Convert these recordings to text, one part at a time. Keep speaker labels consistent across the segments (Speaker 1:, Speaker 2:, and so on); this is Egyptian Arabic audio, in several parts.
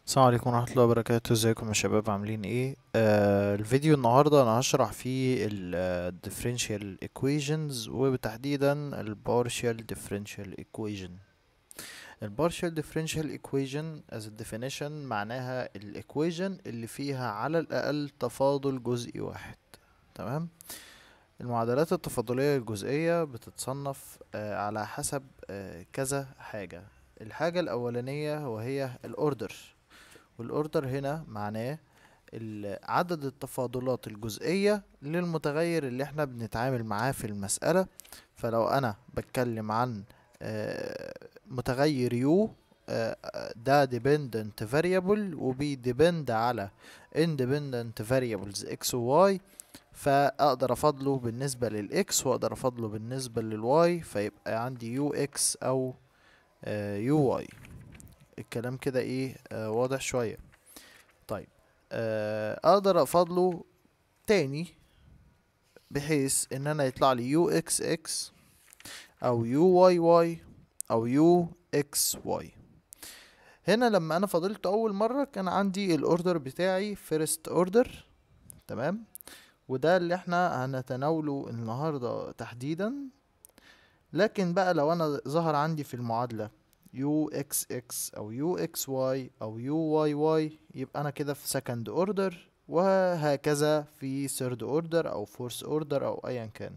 Speaker 1: السلام عليكم ورحمة الله وبركاته ازيكم يا شباب عاملين ايه آه الفيديو النهاردة انا هشرح فيه ال differential equations وتحديدا ال partial differential equation ال partial differential equation as a definition معناها ال equation اللي فيها على الاقل تفاضل جزئي واحد تمام المعادلات التفاضلية الجزئية بتتصنف آه على حسب آه كذا حاجة الحاجة الأولانية وهي الأوردر والاوردر هنا معناه ال- عدد التفاضلات الجزئية للمتغير اللي احنا بنتعامل معاه في المسألة فلو انا بتكلم عن آه، متغير يو ده dependent variable وبي depend على independent variables x و y فاقدر افضله بالنسبة للاكس واقدر افضله بالنسبة للواي فيبقى عندي يو اكس او يو واي الكلام كده ايه آه واضح شوية طيب آه اقدر افضله تاني بحيث ان انا يطلع لي يو اكس اكس او يو واي واي او يو اكس واي هنا لما انا فضلت اول مرة كان عندي الاوردر بتاعي فيرست اوردر تمام وده اللي احنا هنتناوله النهاردة تحديدا لكن بقى لو انا ظهر عندي في المعادلة يو اكس اكس او يو اكس واي او يو واي واي يبقى انا كده في سكند اوردر وهكذا في ثيرد اوردر او فورث اوردر او ايا كان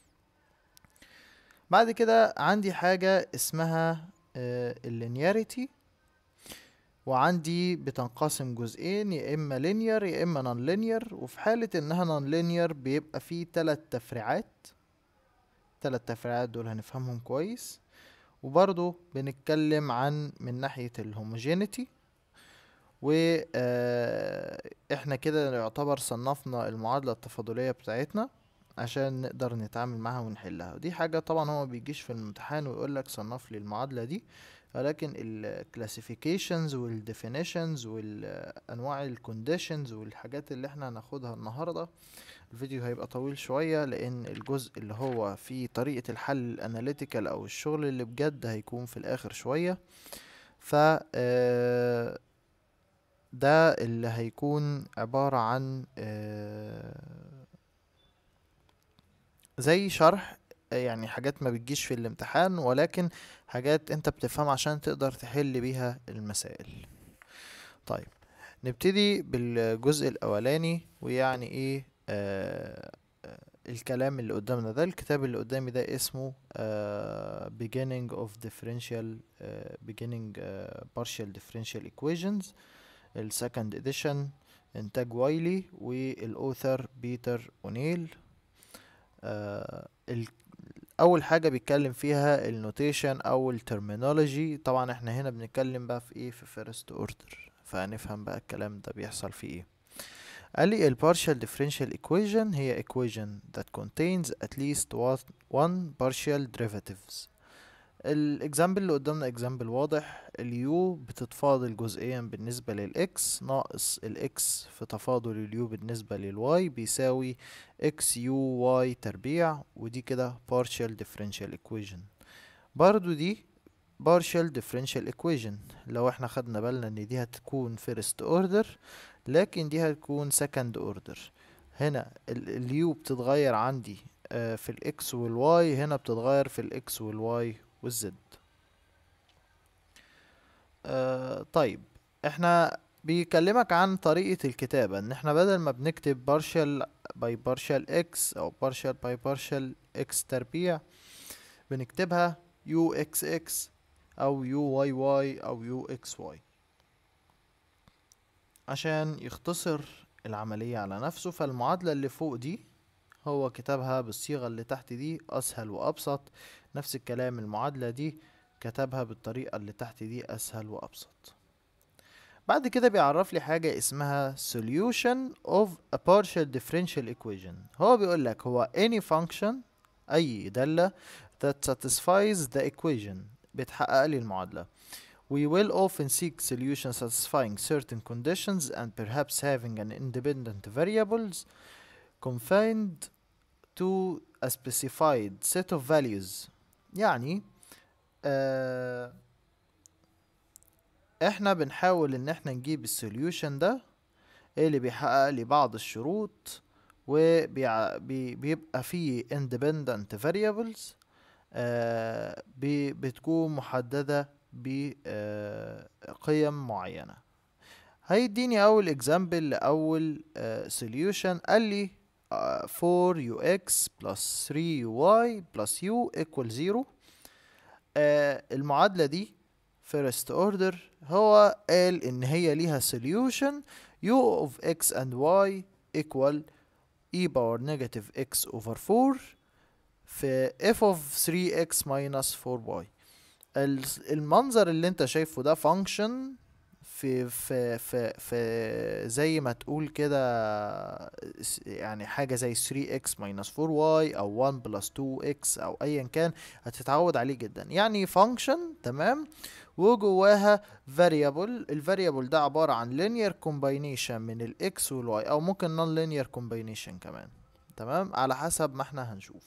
Speaker 1: بعد كده عندي حاجة اسمها اللينياريتي وعندي بتنقسم جزئين يا اما لينير يا اما نون لينير وفي حالة انها نون لينير بيبقى فيه تلات تفريعات تلات تفريعات دول هنفهمهم كويس وبرضو بنتكلم عن من ناحية الهوموجينيتي و آه، احنا كده يعتبر صنفنا المعادلة التفاضلية بتاعتنا عشان نقدر نتعامل معاها ونحلها ودي حاجة طبعا هو بيجيش في الامتحان ويقولك صنف لي المعادلة دي ولكن ال classifications وال definitions والانواع ال conditions والحاجات اللي احنا هناخدها النهاردة الفيديو هيبقى طويل شوية لان الجزء اللي هو فيه طريقة الحل الاناليتيكال او الشغل اللي بجد هيكون في الاخر شوية ف آه، ده اللي هيكون عبارة عن آه، زي شرح آه، يعني حاجات ما بتجيش في الامتحان ولكن حاجات انت بتفهم عشان تقدر تحل بيها المسائل طيب نبتدي بالجزء الاولاني ويعني ايه آه آه، الكلام اللي قدامنا ده الكتاب اللي قدامي ده اسمه آه beginning of differential آه beginning آه partial differential equations السكند اديشن انتاج وايلي والاوثر بيتر اونيل آه ال- اول حاجه بيتكلم فيها النوتيشن او الترمينولوجي طبعا احنا هنا بنتكلم بقى في ايه في فيرست اوردر فهنفهم بقى الكلام ده بيحصل فيه ايه قال لي ال partial differential equation هي equation that contains at least one one partial derivatives الاكزامبل اللي قدامنا اكزامبل واضح اليو بتتفاضل جزئيا بالنسبة للاكس ناقص الاكس في تفاضل اليو بالنسبة للواي بيساوي اكس يو واي تربيع ودي كده partial differential equation برضو دي partial differential equation لو احنا خدنا بالنا ان دي هتكون first order لكن دي هتكون second order هنا اليو بتتغير عندي آه، في الاكس والواي هنا بتتغير في الاكس والواي والزد آه طيب احنا بيكلمك عن طريقة الكتابة ان احنا بدل ما بنكتب partial by partial x او partial by partial x تربيع بنكتبها uxx او uyy او uxy عشان يختصر العملية على نفسه فالمعادلة اللي فوق دي هو كتبها بالصيغة اللي تحت دي أسهل وأبسط نفس الكلام المعادلة دي كتبها بالطريقة اللي تحت دي أسهل وأبسط بعد كده بيعرف لي حاجة اسمها solution of a partial differential equation هو بيقول لك هو any function أي دالة that satisfies the equation بتحقق لي المعادلة We will often seek solutions satisfying certain conditions and perhaps having an independent variables confined to a specified set of values يعني آه احنا بنحاول ان احنا نجيب السوليوشن ده اللي بيحقق لي بعض الشروط وبيبقى فيه independent variables آه بي- بتكون محددة بقيم معينة هيديني أول example لأول آه solution قال لي آه 4ux plus 3y plus u equal 0 آه المعادلة دي first order هو قال إن هي ليها solution u of x and y equal e power negative x over 4 في f of 3x minus 4y ال- المنظر اللي انت شايفه ده function في في في في زي ما تقول كده س- يعني حاجة زي 3x minus 4y أو 1 plus 2x أو أيا كان هتتعود عليه جدا يعني function تمام وجواها variable ال variable ده عبارة عن linear combination من ال x وال y أو ممكن non linear combination كمان تمام على حسب ما احنا هنشوف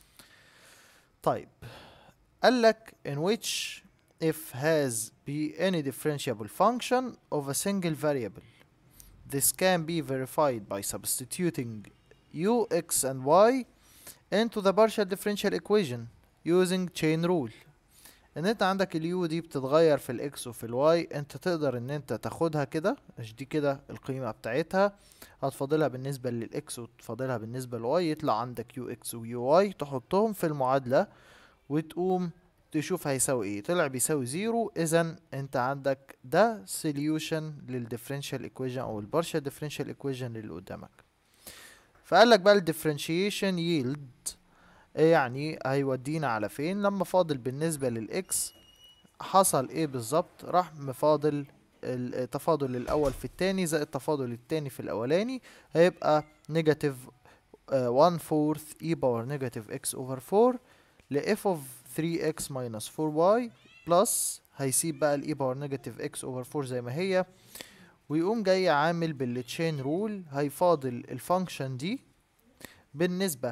Speaker 1: طيب قال لك in which if has be any differentiable function of a single variable this can be verified by substituting u x and y into the partial differential equation using chain rule ان انت عندك اليو دي بتتغير في الاكس وفي الواي انت تقدر ان انت تاخدها كده مش دي كده القيمة بتاعتها هتفاضلها بالنسبة للاكس وتفاضلها بالنسبة للواي يطلع عندك يو اكس ويو واي تحطهم في المعادلة وتقوم تشوف هيساوي ايه طلع بيساوي زيرو اذا انت عندك ده سوليوشن للديفرنشال ايكويشن او البارشال ديفرنشال ايكويشن اللي قدامك فقال لك بقى الديفرنشيشن ييلد يعني هيودينا على فين لما فاضل بالنسبة للاكس حصل ايه بالظبط راح مفاضل التفاضل الاول في التاني زائد التفاضل التاني في الاولاني هيبقى نيجاتيف 1 فورث e باور نيجاتيف x over 4 ل f of 3x minus 4y plus هيسيب بقى ال e باور نيجاتيف x over 4 زي ما هي ويقوم جاي عامل بالتشين رول هيفاضل الفانكشن دي بالنسبة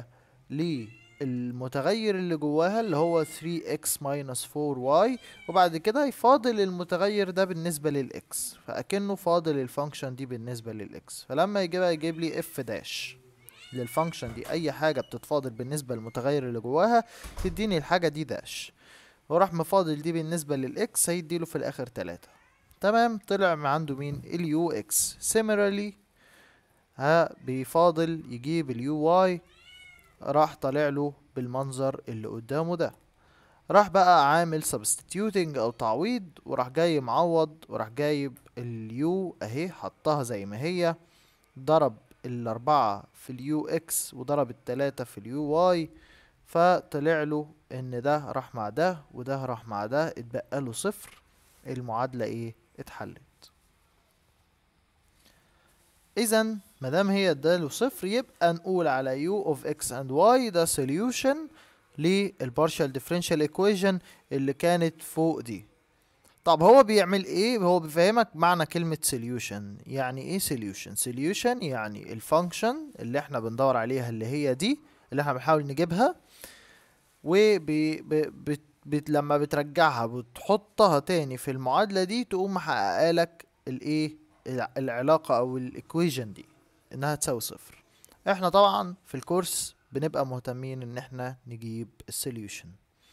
Speaker 1: للمتغير اللي جواها اللي هو 3x minus 4y وبعد كده هيفاضل المتغير ده بالنسبة للإكس فأكنه فاضل الفانكشن دي بالنسبة للإكس فلما يجيبها يجيب لي f داش للفانكشن دي أي حاجة بتتفاضل بالنسبة للمتغير اللي جواها تديني الحاجة دي داش وراح مفاضل دي بالنسبة للإكس هيديله في الآخر تلاتة تمام طلع من عنده مين اليو اكس similarly ها بيفاضل يجيب اليو واي راح طالع له بالمنظر اللي قدامه ده راح بقى عامل substituting او تعويض وراح جاي معوض وراح جايب اليو اهي حطها زي ما هي ضرب الاربعة في اليو اكس وضرب التلاتة في اليو واي فطلع له ان ده راح مع ده وده راح مع ده اتبقى له صفر المعادلة ايه اتحلت اذا مادام هي اداله صفر يبقى نقول على u of x and y ده solution للبارشال differential equation اللي كانت فوق دي طب هو بيعمل ايه هو بيفهمك معنى كلمة solution يعني ايه solution solution يعني الفانكشن اللي احنا بندور عليها اللي هي دي اللي احنا بنحاول نجيبها وبي بي بت بت لما بترجعها بتحطها تاني في المعادلة دي تقوم محققة لك الايه الع- العلاقة او الايكويجن دي انها تساوي صفر احنا طبعا في الكورس بنبقى مهتمين ان احنا نجيب السوليوشن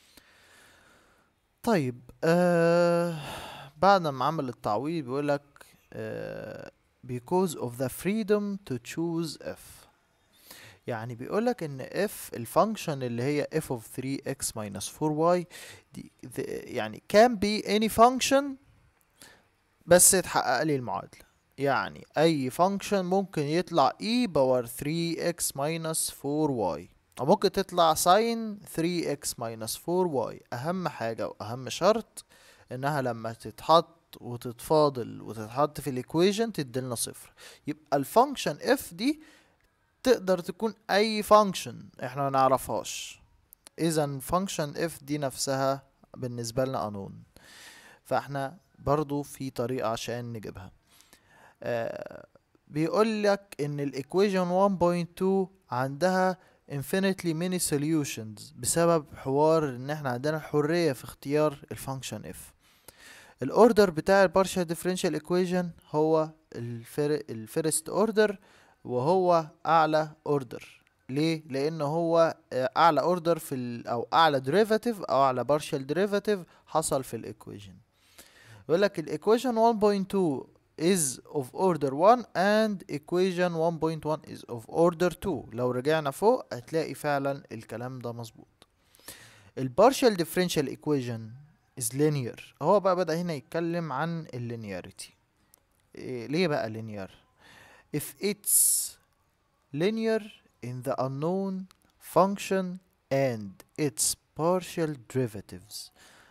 Speaker 1: طيب آه بعد ما عمل التعويض بيقولك آه because of the freedom to choose f يعني بيقولك ان f الفانكشن اللي هي f of 3x minus 4y دي the- يعني can be any function بس تحقق لي المعادلة يعني اي فانكشن ممكن يطلع e باور 3x minus 4y او ممكن تطلع sin 3x minus 4y اهم حاجة واهم شرط انها لما تتحط وتتفاضل وتتحط في الايكويشن تديلنا صفر يبقى الفانكشن f دي تقدر تكون اي فانكشن احنا ما نعرفهاش اذا فانكشن f دي نفسها بالنسبة لنا قانون فاحنا برضو في طريقة عشان نجيبها آه بيقول لك ان الايكويشن 1.2 عندها infinitely many solutions بسبب حوار ان احنا عندنا الحرية في اختيار الفانكشن f الاوردر بتاع البارشال ديفرنشال ايكويشن هو الفيرست اوردر وهو اعلى اوردر ليه لان هو آه، اعلى اوردر في ال او اعلى ديريفاتيف او اعلى بارشال ديريفاتيف حصل في الايكويشن يقول لك الايكويشن 1.2 is of order 1 and equation 1.1 is of order 2 لو رجعنا فوق هتلاقي فعلا الكلام ده مظبوط البارشال differential equation is linear هو بقى بدأ هنا يتكلم عن اللينياريتي إيه ليه بقى linear if it's linear in the unknown function and its partial derivatives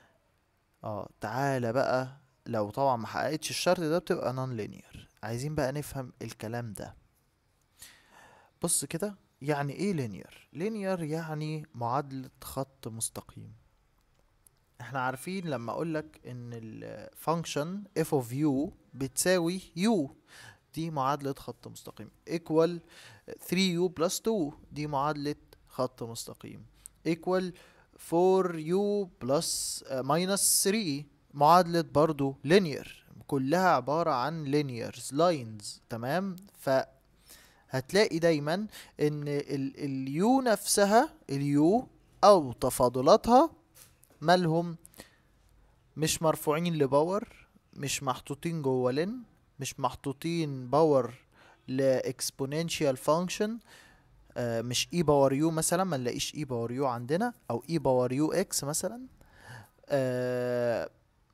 Speaker 1: اه تعالى بقى لو طبعا ما حققتش الشرط ده بتبقى نون لينير عايزين بقى نفهم الكلام ده بص كده يعني ايه لينير لينير يعني معادلة خط مستقيم احنا عارفين لما اقولك ان الفانكشن f of u بتساوي u دي معادلة خط مستقيم equal 3u plus 2 دي معادلة خط مستقيم equal 4u plus uh, minus 3 معادلة برضو linear كلها عبارة عن linears lines تمام فهتلاقي دايما ان ال اليو نفسها اليو او تفاضلاتها مالهم مش مرفوعين لباور مش محطوطين جوه لن مش محطوطين باور لاكسبوننشال فانكشن مش اي باور يو مثلا ما نلاقيش اي باور يو عندنا او اي باور يو اكس مثلا آه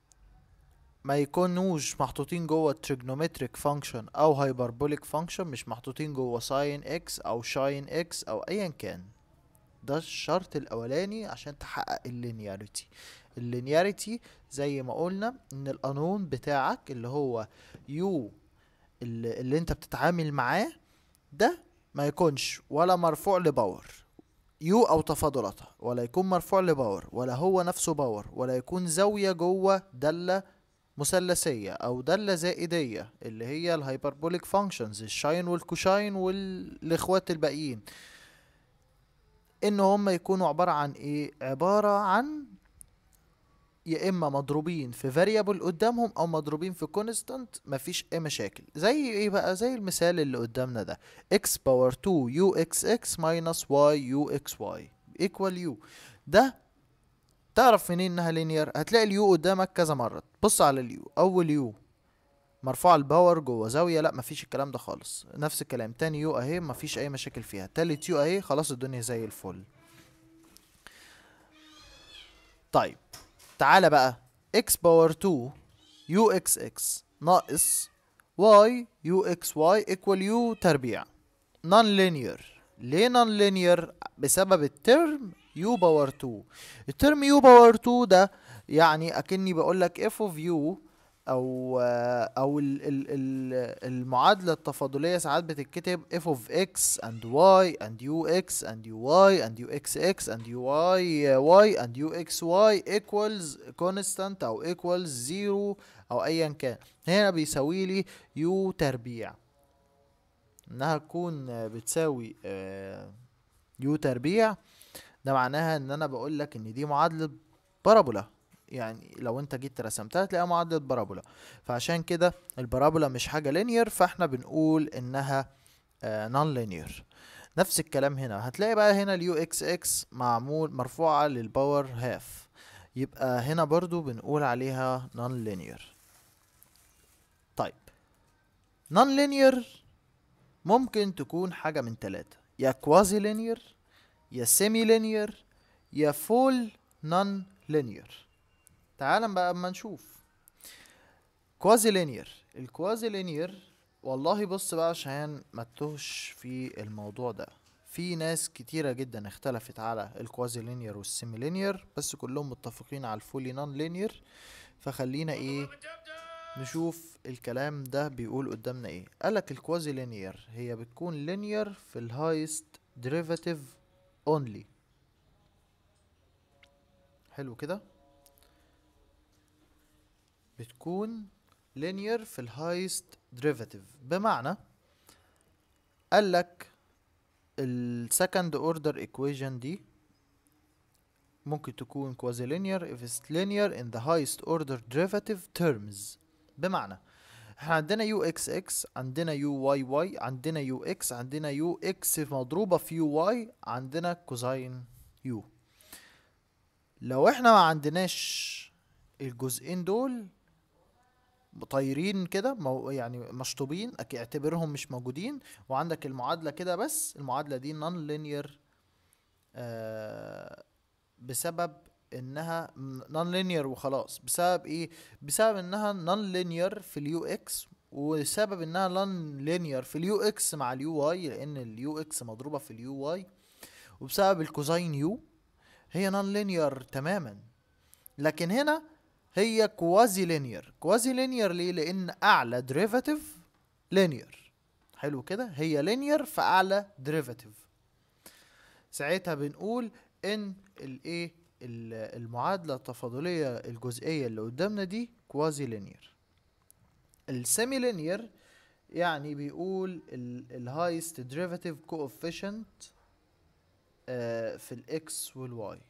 Speaker 1: ما يكونوش محطوطين جوه تريجنومتريك فانكشن او هايبربوليك فانكشن مش محطوطين جوه ساين اكس او شاين اكس او ايا كان ده الشرط الاولاني عشان تحقق اللينياريتي اللينياريتي زي ما قلنا ان القانون بتاعك اللي هو يو اللي, اللي انت بتتعامل معاه ده ما يكونش ولا مرفوع لباور يو او تفاضلاتها ولا يكون مرفوع لباور ولا هو نفسه باور ولا يكون زاوية جوه دالة مثلثية او دالة زائدية اللي هي الهايبربوليك فانكشنز الشاين والكوشاين والاخوات الباقيين ان هم يكونوا عبارة عن ايه عبارة عن يا اما مضروبين في فاريبل قدامهم او مضروبين في كونستانت مفيش اي مشاكل زي ايه بقى زي المثال اللي قدامنا ده x باور 2 u x x minus y u x y equal u ده تعرف منين انها لينير هتلاقي اليو قدامك كذا مره بص على اليو اول يو مرفوع الباور جوه زاويه لا مفيش الكلام ده خالص نفس الكلام تاني يو اهي مفيش اي مشاكل فيها تالت يو اهي خلاص الدنيا زي الفل طيب تعالى بقى x باور 2 يو اكس اكس ناقص y يو اكس واي equal يو تربيع نون لينير ليه نون لينير بسبب الترم يو باور 2 الترم يو باور 2 ده يعني اكني بقول لك اف اوف يو او او ال ال ال المعادله التفاضليه ساعات بتتكتب f of x and y and ux and uy and uxx and uyy and uxy equals constant او equals zero او ايا كان هنا بيساوي لي u تربيع انها تكون بتساوي u تربيع ده معناها ان انا بقول لك ان دي معادله بارابولا يعني لو انت جيت رسمتها تلاقيها معادله بارابولا فعشان كده البارابولا مش حاجه لينير فاحنا بنقول انها نون لينير نفس الكلام هنا هتلاقي بقى هنا اليو اكس اكس معمول مرفوعه للباور هاف يبقى هنا برضو بنقول عليها نون لينير طيب نون لينير ممكن تكون حاجه من ثلاثه يا كوازي لينير يا سيمي لينير يا فول نون لينير تعال بقى اما نشوف كوازي لينير الكوازي لينير والله بص بقى عشان ما تتوهش في الموضوع ده في ناس كتيرة جدا اختلفت على الكوازي لينير والسيمي لينير بس كلهم متفقين على الفولي نون لينير فخلينا ايه نشوف الكلام ده بيقول قدامنا ايه قالك الكوازي لينير هي بتكون لينير في الهايست ديريفاتيف only حلو كده بتكون linear في الهايست derivative بمعنى قالك السكند اوردر equation دي ممكن تكون quasi linear if it's linear in the highest order derivative terms بمعنى احنا عندنا يو اكس اكس عندنا يو واي واي عندنا يو اكس عندنا يو اكس مضروبة في يو واي عندنا كوزاين يو لو احنا ما عندناش الجزئين دول طايرين كده مو يعني مشطوبين أك- اعتبرهم مش موجودين وعندك المعادلة كده بس المعادلة دي نون لينير بسبب انها نون لينير وخلاص بسبب ايه بسبب انها نون لينير في اليو اكس وسبب انها نون لينير في اليو اكس مع اليو واي لان اليو اكس مضروبة في اليو واي وبسبب الكوزاين يو هي نون لينير تماما لكن هنا هي كوازي لينير كوازي لينير ليه لان اعلى ديريفاتيف لينير حلو كده هي لينير في اعلى ديريفاتيف ساعتها بنقول ان الايه ال- المعادله التفاضليه الجزئيه اللي قدامنا دي كوازي لينير السيمي لينير يعني بيقول الهايست ديريفاتيف كوفيشنت في الاكس والواي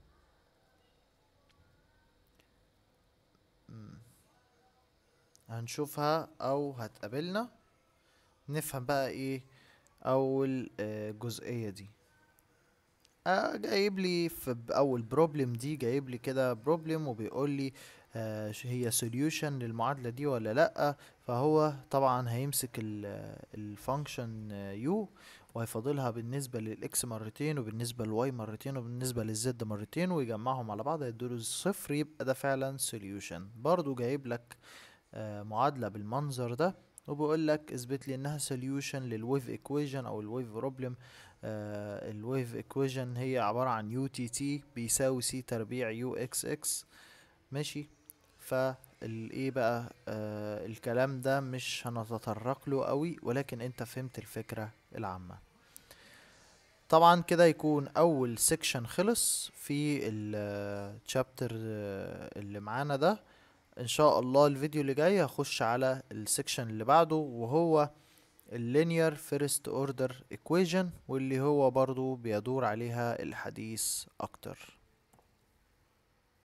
Speaker 1: هنشوفها او هتقابلنا نفهم بقى ايه اول آه، جزئية دي آه جايب لي في ب- اول بروبلم دي جايب لي كده بروبلم وبيقول لي آه ش- هي سوليوشن للمعادلة دي ولا لأ فهو طبعا هيمسك الفانكشن يو وهيفاضلها بالنسبة للإكس مرتين وبالنسبة للواي مرتين وبالنسبة للزد مرتين ويجمعهم على بعض هيدوله صفر يبقى ده فعلا سوليوشن برضو جايب لك آه، معادلة بالمنظر ده وبيقول لك اثبت لي انها solution للويف equation او الويف بروبلم الويف equation هي عبارة عن يو تي تي بيساوي سي تربيع يو اكس اكس ماشي فالايه بقى آه الكلام ده مش هنتطرق له قوي ولكن انت فهمت الفكرة العامة طبعا كده يكون اول سيكشن خلص في الشابتر اللي معانا ده ان شاء الله الفيديو اللي جاي هخش على السكشن اللي بعده وهو اللينير فيرست اوردر equation واللي هو برضو بيدور عليها الحديث اكتر